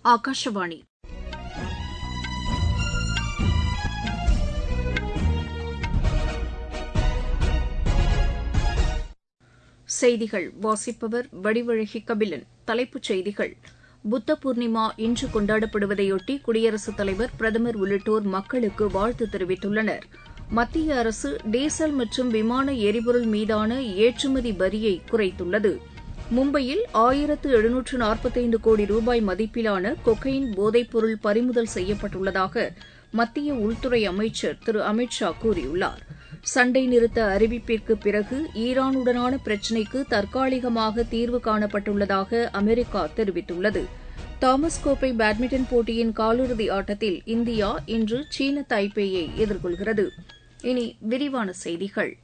ஆகாஷவாணி செய்திகள் வாசிப்பவர் வடிவழகி கபிலன் தலைப்புச் செய்திகள் புத்த பூர்ணிமா இன்று கொண்டாடப்படுவதையொட்டி குடியரசுத் தலைவர் பிரதமர் உள்ளிட்டோர் மக்களுக்கு வாழ்த்து தெரிவித்துள்ளனர் மத்திய அரசு டீசல் மற்றும் விமான எரிபொருள் மீதான ஏற்றுமதி வரியை குறைத்துள்ளது மும்பையில் ஆயிரத்து எழுநூற்று நாற்பத்தைந்து கோடி ரூபாய் மதிப்பிலான கொக்கைன் போதைப்பொருள் பறிமுதல் செய்யப்பட்டுள்ளதாக மத்திய உள்துறை அமைச்சர் திரு அமித் ஷா கூறியுள்ளார் சண்டை நிறுத்த அறிவிப்பிற்கு பிறகு ஈரானுடனான பிரச்சினைக்கு தற்காலிகமாக தீர்வு காணப்பட்டுள்ளதாக அமெரிக்கா தெரிவித்துள்ளது தாமஸ் கோப்பை பேட்மிண்டன் போட்டியின் காலிறுதி ஆட்டத்தில் இந்தியா இன்று சீன தைப்பேயை எதிர்கொள்கிறது இனி விரிவான செய்திகள்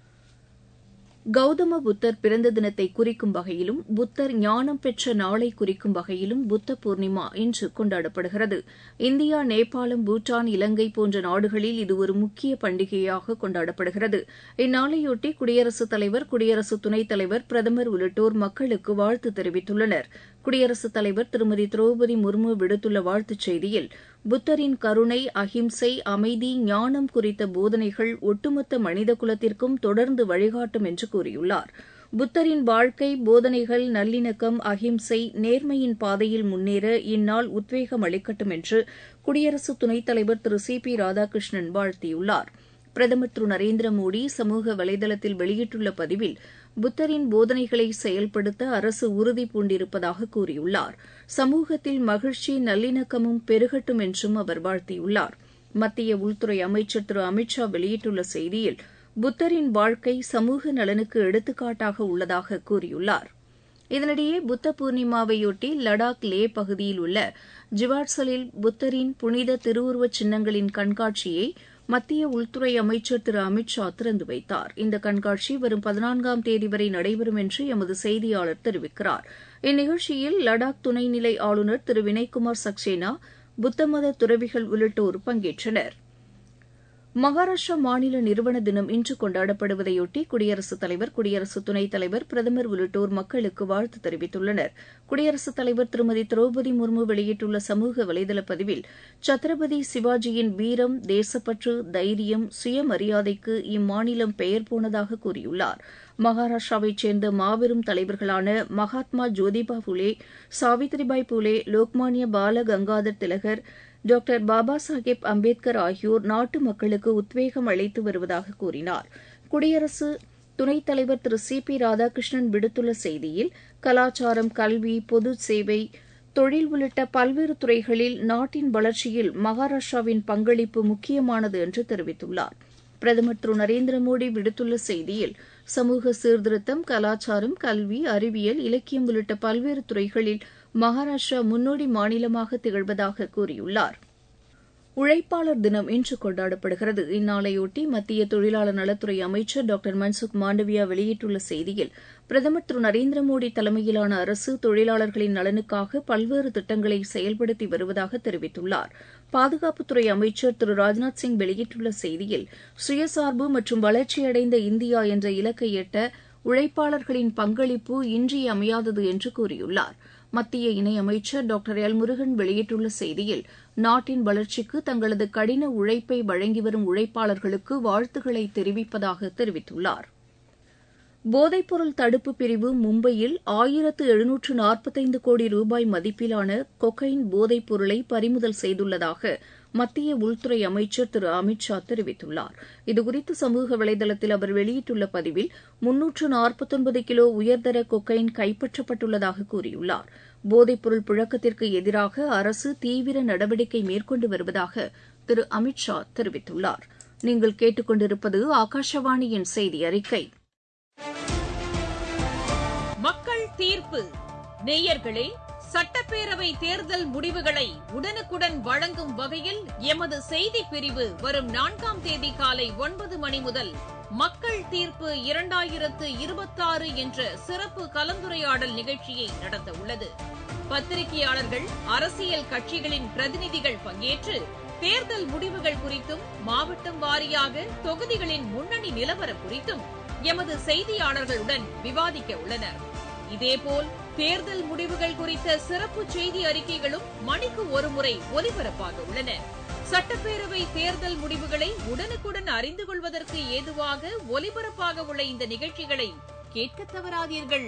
கௌதம புத்தர் பிறந்த தினத்தை குறிக்கும் வகையிலும் புத்தர் ஞானம் பெற்ற நாளை குறிக்கும் வகையிலும் புத்த பூர்ணிமா இன்று கொண்டாடப்படுகிறது இந்தியா நேபாளம் பூட்டான் இலங்கை போன்ற நாடுகளில் இது ஒரு முக்கிய பண்டிகையாக கொண்டாடப்படுகிறது இந்நாளையொட்டி குடியரசுத் தலைவர் குடியரசு துணைத் தலைவர் பிரதமர் உள்ளிட்டோர் மக்களுக்கு வாழ்த்து தெரிவித்துள்ளனர் குடியரசுத் தலைவர் திருமதி திரௌபதி முர்மு விடுத்துள்ள வாழ்த்துச் செய்தியில் புத்தரின் கருணை அஹிம்சை அமைதி ஞானம் குறித்த போதனைகள் ஒட்டுமொத்த மனித குலத்திற்கும் தொடர்ந்து வழிகாட்டும் என்று கூறியுள்ளார் புத்தரின் வாழ்க்கை போதனைகள் நல்லிணக்கம் அஹிம்சை நேர்மையின் பாதையில் முன்னேற இந்நாள் உத்வேகம் அளிக்கட்டும் என்று குடியரசு துணைத் தலைவர் திரு சி பி ராதாகிருஷ்ணன் வாழ்த்தியுள்ளார் பிரதமர் திரு நரேந்திர மோடி சமூக வலைதளத்தில் வெளியிட்டுள்ள பதிவில் புத்தரின் போதனைகளை செயல்படுத்த அரசு உறுதி பூண்டிருப்பதாக கூறியுள்ளார் சமூகத்தில் மகிழ்ச்சி நல்லிணக்கமும் பெருகட்டும் என்றும் அவர் வாழ்த்தியுள்ளார் மத்திய உள்துறை அமைச்சர் திரு அமித் ஷா வெளியிட்டுள்ள செய்தியில் புத்தரின் வாழ்க்கை சமூக நலனுக்கு எடுத்துக்காட்டாக உள்ளதாக கூறியுள்ளார் இதனிடையே புத்த பூர்ணிமாவையொட்டி லடாக் லே பகுதியில் உள்ள ஜிவாட்சலில் புத்தரின் புனித திருவுருவச் சின்னங்களின் கண்காட்சியை மத்திய உள்துறை அமைச்சர் திரு அமித் ஷா திறந்து வைத்தார் இந்த கண்காட்சி வரும் பதினான்காம் தேதி வரை நடைபெறும் என்று எமது செய்தியாளர் தெரிவிக்கிறார் இந்நிகழ்ச்சியில் லடாக் துணைநிலை ஆளுநர் திரு வினய்குமார் சக்சேனா புத்தமத துறவிகள் உள்ளிட்டோர் பங்கேற்றனர் மகாராஷ்டிரா மாநில நிறுவன தினம் இன்று கொண்டாடப்படுவதையொட்டி குடியரசுத் தலைவர் குடியரசு துணைத் தலைவர் பிரதமர் உள்ளிட்டோர் மக்களுக்கு வாழ்த்து தெரிவித்துள்ளனர் குடியரசுத் தலைவர் திருமதி திரௌபதி முர்மு வெளியிட்டுள்ள சமூக வலைதள பதிவில் சத்ரபதி சிவாஜியின் வீரம் தேசப்பற்று தைரியம் சுயமரியாதைக்கு இம்மாநிலம் பெயர் போனதாக கூறியுள்ளார் மகாராஷ்டிராவைச் சேர்ந்த மாபெரும் தலைவர்களான மகாத்மா ஜோதிபா புலே சாவித்ரிபாய் புலே லோக்மான்ய பால கங்காதர் திலகர் டாக்டர் பாபா சாஹேப் அம்பேத்கர் ஆகியோர் நாட்டு மக்களுக்கு உத்வேகம் அளித்து வருவதாக கூறினார் குடியரசு துணைத் தலைவர் திரு சி பி ராதாகிருஷ்ணன் விடுத்துள்ள செய்தியில் கலாச்சாரம் கல்வி பொது சேவை தொழில் உள்ளிட்ட பல்வேறு துறைகளில் நாட்டின் வளர்ச்சியில் மகாராஷ்டிராவின் பங்களிப்பு முக்கியமானது என்று தெரிவித்துள்ளார் பிரதமர் திரு நரேந்திர மோடி விடுத்துள்ள செய்தியில் சமூக சீர்திருத்தம் கலாச்சாரம் கல்வி அறிவியல் இலக்கியம் உள்ளிட்ட பல்வேறு துறைகளில் மகாராஷ்டிரா முன்னோடி மாநிலமாக திகழ்வதாக கூறியுள்ளார் உழைப்பாளர் தினம் இன்று கொண்டாடப்படுகிறது இந்நாளையொட்டி மத்திய தொழிலாளர் நலத்துறை அமைச்சர் டாக்டர் மன்சுக் மாண்டவியா வெளியிட்டுள்ள செய்தியில் பிரதமர் திரு நரேந்திர மோடி தலைமையிலான அரசு தொழிலாளர்களின் நலனுக்காக பல்வேறு திட்டங்களை செயல்படுத்தி வருவதாக தெரிவித்துள்ளார் பாதுகாப்புத்துறை அமைச்சர் திரு ராஜ்நாத் சிங் வெளியிட்டுள்ள செய்தியில் சுயசார்பு மற்றும் வளர்ச்சியடைந்த இந்தியா என்ற இலக்கை எட்ட உழைப்பாளர்களின் பங்களிப்பு இன்றியமையாதது என்று கூறியுள்ளார் மத்திய இணையமைச்சர் டாக்டர் எல் முருகன் வெளியிட்டுள்ள செய்தியில் நாட்டின் வளர்ச்சிக்கு தங்களது கடின உழைப்பை வழங்கி வரும் உழைப்பாளர்களுக்கு வாழ்த்துக்களை தெரிவிப்பதாக தெரிவித்துள்ளார் போதைப்பொருள் தடுப்பு பிரிவு மும்பையில் ஆயிரத்து எழுநூற்று நாற்பத்தைந்து கோடி ரூபாய் மதிப்பிலான கொக்கைன் போதைப் பொருளை பறிமுதல் செய்துள்ளதாக மத்திய உள்துறை அமைச்சர் திரு அமித் ஷா தெரிவித்துள்ளார் இதுகுறித்து சமூக வலைதளத்தில் அவர் வெளியிட்டுள்ள பதிவில் முன்னூற்று நாற்பத்தொன்பது கிலோ உயர்தர கொக்கைன் கைப்பற்றப்பட்டுள்ளதாக கூறியுள்ளார் போதைப்பொருள் புழக்கத்திற்கு எதிராக அரசு தீவிர நடவடிக்கை மேற்கொண்டு வருவதாக திரு அமித் ஷா தெரிவித்துள்ளார் நீங்கள் கேட்டுக்கொண்டிருப்பது ஆகாஷவாணியின் செய்தி அறிக்கை மக்கள் தீர்ப்பு நேயர்களே சட்டப்பேரவை தேர்தல் முடிவுகளை உடனுக்குடன் வழங்கும் வகையில் எமது செய்தி பிரிவு வரும் நான்காம் தேதி காலை ஒன்பது மணி முதல் மக்கள் தீர்ப்பு இரண்டாயிரத்து இருபத்தாறு என்ற சிறப்பு கலந்துரையாடல் நிகழ்ச்சியை நடத்த உள்ளது பத்திரிகையாளர்கள் அரசியல் கட்சிகளின் பிரதிநிதிகள் பங்கேற்று தேர்தல் முடிவுகள் குறித்தும் மாவட்டம் வாரியாக தொகுதிகளின் முன்னணி நிலவரம் குறித்தும் எமது செய்தியாளர்களுடன் விவாதிக்க உள்ளனர் இதேபோல் தேர்தல் முடிவுகள் குறித்த சிறப்பு செய்தி அறிக்கைகளும் மணிக்கு ஒருமுறை ஒலிபரப்பாக உள்ளன சட்டப்பேரவை தேர்தல் முடிவுகளை உடனுக்குடன் அறிந்து கொள்வதற்கு ஏதுவாக ஒலிபரப்பாக உள்ள இந்த நிகழ்ச்சிகளை கேட்க தவறாதீர்கள்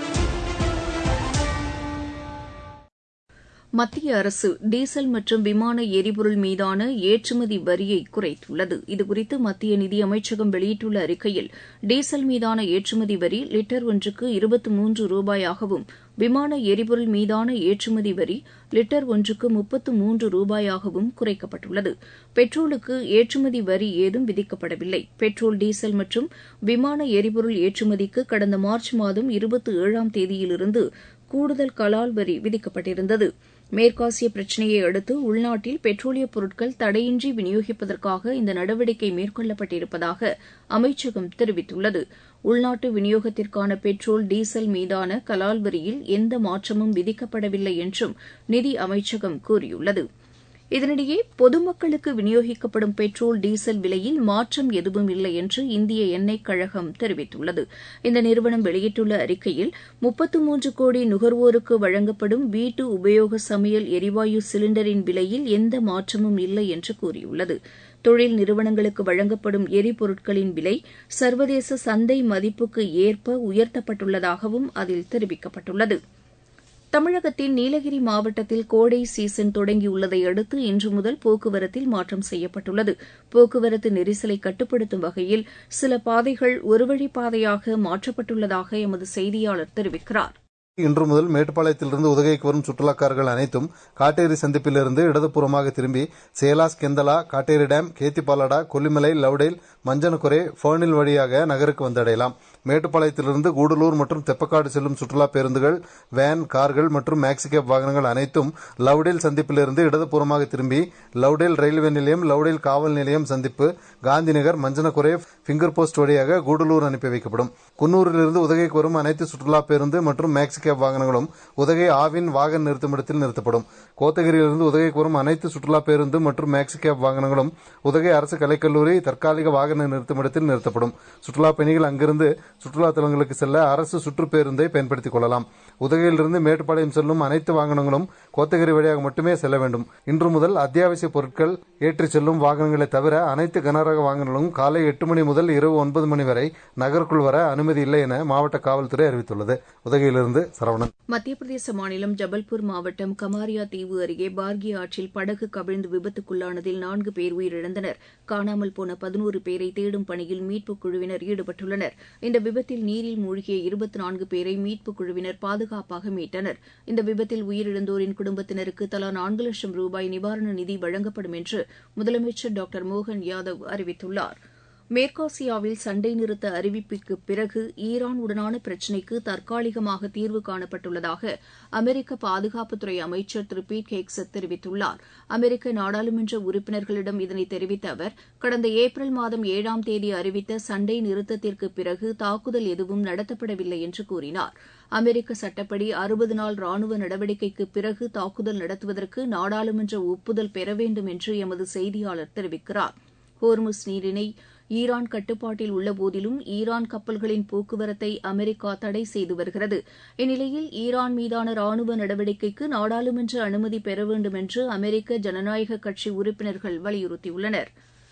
மத்திய அரசு டீசல் மற்றும் விமான எரிபொருள் மீதான ஏற்றுமதி வரியை குறைத்துள்ளது இதுகுறித்து மத்திய நிதியமைச்சகம் வெளியிட்டுள்ள அறிக்கையில் டீசல் மீதான ஏற்றுமதி வரி லிட்டர் ஒன்றுக்கு இருபத்தி மூன்று ரூபாயாகவும் விமான எரிபொருள் மீதான ஏற்றுமதி வரி லிட்டர் ஒன்றுக்கு முப்பத்து மூன்று ரூபாயாகவும் குறைக்கப்பட்டுள்ளது பெட்ரோலுக்கு ஏற்றுமதி வரி ஏதும் விதிக்கப்படவில்லை பெட்ரோல் டீசல் மற்றும் விமான எரிபொருள் ஏற்றுமதிக்கு கடந்த மார்ச் மாதம் இருபத்தி ஏழாம் தேதியிலிருந்து கூடுதல் கலால் வரி விதிக்கப்பட்டிருந்தது மேற்காசிய பிரச்சினையை அடுத்து உள்நாட்டில் பெட்ரோலியப் பொருட்கள் தடையின்றி விநியோகிப்பதற்காக இந்த நடவடிக்கை மேற்கொள்ளப்பட்டிருப்பதாக அமைச்சகம் தெரிவித்துள்ளது உள்நாட்டு விநியோகத்திற்கான பெட்ரோல் டீசல் மீதான கலால் வரியில் எந்த மாற்றமும் விதிக்கப்படவில்லை என்றும் நிதி அமைச்சகம் கூறியுள்ளது இதனிடையே பொதுமக்களுக்கு விநியோகிக்கப்படும் பெட்ரோல் டீசல் விலையில் மாற்றம் எதுவும் இல்லை என்று இந்திய எண்ணெய் கழகம் தெரிவித்துள்ளது இந்த நிறுவனம் வெளியிட்டுள்ள அறிக்கையில் முப்பத்து மூன்று கோடி நுகர்வோருக்கு வழங்கப்படும் வீட்டு உபயோக சமையல் எரிவாயு சிலிண்டரின் விலையில் எந்த மாற்றமும் இல்லை என்று கூறியுள்ளது தொழில் நிறுவனங்களுக்கு வழங்கப்படும் எரிபொருட்களின் விலை சர்வதேச சந்தை மதிப்புக்கு ஏற்ப உயர்த்தப்பட்டுள்ளதாகவும் அதில் தெரிவிக்கப்பட்டுள்ளது தமிழகத்தின் நீலகிரி மாவட்டத்தில் கோடை சீசன் தொடங்கியுள்ளதை அடுத்து இன்று முதல் போக்குவரத்தில் மாற்றம் செய்யப்பட்டுள்ளது போக்குவரத்து நெரிசலை கட்டுப்படுத்தும் வகையில் சில பாதைகள் ஒருவழிப்பாதையாக மாற்றப்பட்டுள்ளதாக எமது செய்தியாளர் தெரிவிக்கிறார் இன்று முதல் மேட்டுப்பாளையத்திலிருந்து உதகைக்கு வரும் சுற்றுலாக்காரர்கள் அனைத்தும் காட்டேரி சந்திப்பிலிருந்து இடதுபுறமாக திரும்பி சேலாஸ் கெந்தலா காட்டேரி டேம் கேத்திப்பாலடா கொல்லிமலை லவுடேல் மஞ்சனகுரே ஃபர்னில் வழியாக நகருக்கு வந்தடையலாம் மேட்டுப்பாளையத்திலிருந்து கூடலூர் மற்றும் தெப்பக்காடு செல்லும் சுற்றுலா பேருந்துகள் வேன் கார்கள் மற்றும் மேக்ஸி கேப் வாகனங்கள் அனைத்தும் லவுடேல் சந்திப்பிலிருந்து இடதுபுறமாக திரும்பி லவுடேல் ரயில்வே நிலையம் லவுடேல் காவல் நிலையம் சந்திப்பு காந்திநகர் மஞ்சனகுரே பிங்கர் போஸ்ட் வழியாக கூடலூர் அனுப்பி வைக்கப்படும் குன்னூரிலிருந்து உதகைக்கு வரும் அனைத்து சுற்றுலா பேருந்து மற்றும் மேக்ஸி கேப் வாகனங்களும் உதகை ஆவின் வாகன நிறுத்தமிடத்தில் நிறுத்தப்படும் கோத்தகிரியிலிருந்து உதகைக்கு வரும் அனைத்து சுற்றுலா பேருந்து மற்றும் மேக்ஸி கேப் வாகனங்களும் உதகை அரசு கலைக்கல்லூரி தற்காலிக வாகன நிறுத்தமிடத்தில் நிறுத்தப்படும் சுற்றுலா பயணிகள் அங்கிருந்து சுற்றுலா தலங்களுக்கு செல்ல அரசு சுற்று பேருந்தை பயன்படுத்திக் கொள்ளலாம் உதகையிலிருந்து மேட்டுப்பாளையம் செல்லும் அனைத்து வாகனங்களும் கோத்தகிரி வழியாக மட்டுமே செல்ல வேண்டும் இன்று முதல் அத்தியாவசிய பொருட்கள் ஏற்றிச் செல்லும் வாகனங்களை தவிர அனைத்து கனரக வாகனங்களும் காலை எட்டு மணி முதல் இரவு ஒன்பது மணி வரை நகருக்குள் வர அனுமதி இல்லை என மாவட்ட காவல்துறை அறிவித்துள்ளது உதகையிலிருந்து சரவணன் மத்திய பிரதேச மாநிலம் ஜபல்பூர் மாவட்டம் கமாரியா தீவு அருகே பார்கி ஆற்றில் படகு கவிழ்ந்து விபத்துக்குள்ளானதில் நான்கு பேர் உயிரிழந்தனர் காணாமல் போன பதினோரு பேரை தேடும் பணியில் மீட்புக் குழுவினர் ஈடுபட்டுள்ளனர் இந்த விபத்தில் நீரில் மூழ்கிய இருபத்தி நான்கு பேரை மீட்புக் குழுவினர் பாதுகாப்பாக மீட்டனர் இந்த விபத்தில் உயிரிழந்தோரின் குடும்பத்தினருக்கு தலா நான்கு லட்சம் ரூபாய் நிவாரண நிதி வழங்கப்படும் என்று முதலமைச்சர் டாக்டர் மோகன் யாதவ் அறிவித்துள்ளார் மேற்காசியாவில் சண்டை நிறுத்த அறிவிப்புக்கு பிறகு ஈரானுடனான பிரச்சினைக்கு தற்காலிகமாக தீர்வு காணப்பட்டுள்ளதாக அமெரிக்க பாதுகாப்புத்துறை அமைச்சர் திரு பீட் ஹேக்ஸட் தெரிவித்துள்ளார் அமெரிக்க நாடாளுமன்ற உறுப்பினர்களிடம் இதனை தெரிவித்த அவர் கடந்த ஏப்ரல் மாதம் ஏழாம் தேதி அறிவித்த சண்டை நிறுத்தத்திற்கு பிறகு தாக்குதல் எதுவும் நடத்தப்படவில்லை என்று கூறினார் அமெரிக்க சட்டப்படி அறுபது நாள் ராணுவ நடவடிக்கைக்கு பிறகு தாக்குதல் நடத்துவதற்கு நாடாளுமன்ற ஒப்புதல் பெற வேண்டும் என்று எமது செய்தியாளர் தெரிவிக்கிறார் ஹோர்முஸ் நீரிணை ஈரான் கட்டுப்பாட்டில் உள்ளபோதிலும் ஈரான் கப்பல்களின் போக்குவரத்தை அமெரிக்கா தடை செய்து வருகிறது இந்நிலையில் ஈரான் மீதான ராணுவ நடவடிக்கைக்கு நாடாளுமன்ற அனுமதி பெற வேண்டும் என்று அமெரிக்க ஜனநாயக கட்சி உறுப்பினர்கள் வலியுறுத்தியுள்ளனர்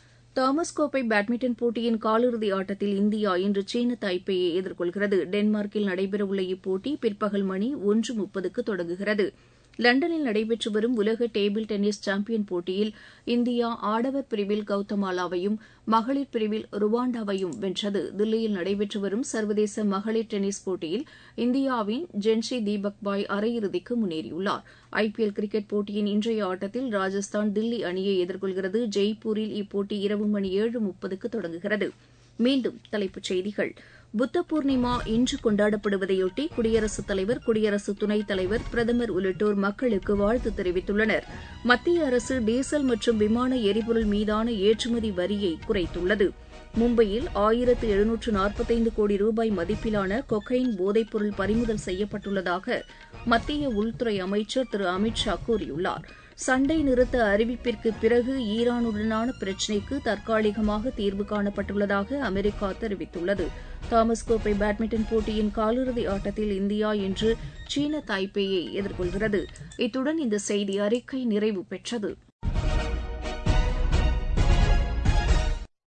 தாமஸ் கோப்பை பேட்மிண்டன் போட்டியின் காலிறுதி ஆட்டத்தில் இந்தியா இன்று சீன தைப்பேயை எதிர்கொள்கிறது டென்மார்க்கில் நடைபெறவுள்ள இப்போட்டி பிற்பகல் மணி ஒன்று முப்பதுக்கு தொடங்குகிறது லண்டனில் நடைபெற்று வரும் உலக டேபிள் டென்னிஸ் சாம்பியன் போட்டியில் இந்தியா ஆடவர் பிரிவில் கௌதமாலாவையும் மகளிர் பிரிவில் ருவாண்டாவையும் வென்றது தில்லியில் நடைபெற்று வரும் சர்வதேச மகளிர் டென்னிஸ் போட்டியில் இந்தியாவின் ஜென்ஷி தீபக் பாய் அரையிறுதிக்கு முன்னேறியுள்ளார் ஐபிஎல் கிரிக்கெட் போட்டியின் இன்றைய ஆட்டத்தில் ராஜஸ்தான் தில்லி அணியை எதிர்கொள்கிறது ஜெய்ப்பூரில் இப்போட்டி இரவு மணி ஏழு முப்பதுக்கு தொடங்குகிறது மீண்டும் தலைப்புச் செய்திகள் புத்த பூர்ணிமா இன்று கொண்டாடப்படுவதையொட்டி குடியரசுத் தலைவர் குடியரசு துணைத் தலைவர் பிரதமர் உள்ளிட்டோர் மக்களுக்கு வாழ்த்து தெரிவித்துள்ளனர் மத்திய அரசு டீசல் மற்றும் விமான எரிபொருள் மீதான ஏற்றுமதி வரியை குறைத்துள்ளது மும்பையில் ஆயிரத்து எழுநூற்று நாற்பத்தைந்து கோடி ரூபாய் மதிப்பிலான கொக்கைன் போதைப்பொருள் பறிமுதல் செய்யப்பட்டுள்ளதாக மத்திய உள்துறை அமைச்சர் திரு அமித் ஷா கூறியுள்ளார் சண்டை நிறுத்த அறிவிப்பிற்கு பிறகு ஈரானுடனான பிரச்சினைக்கு தற்காலிகமாக தீர்வு காணப்பட்டுள்ளதாக அமெரிக்கா தெரிவித்துள்ளது தாமஸ் கோப்பை பேட்மிண்டன் போட்டியின் காலிறுதி ஆட்டத்தில் இந்தியா இன்று சீன தாய்பேயை எதிர்கொள்கிறது இத்துடன் இந்த செய்தி அறிக்கை நிறைவு பெற்றது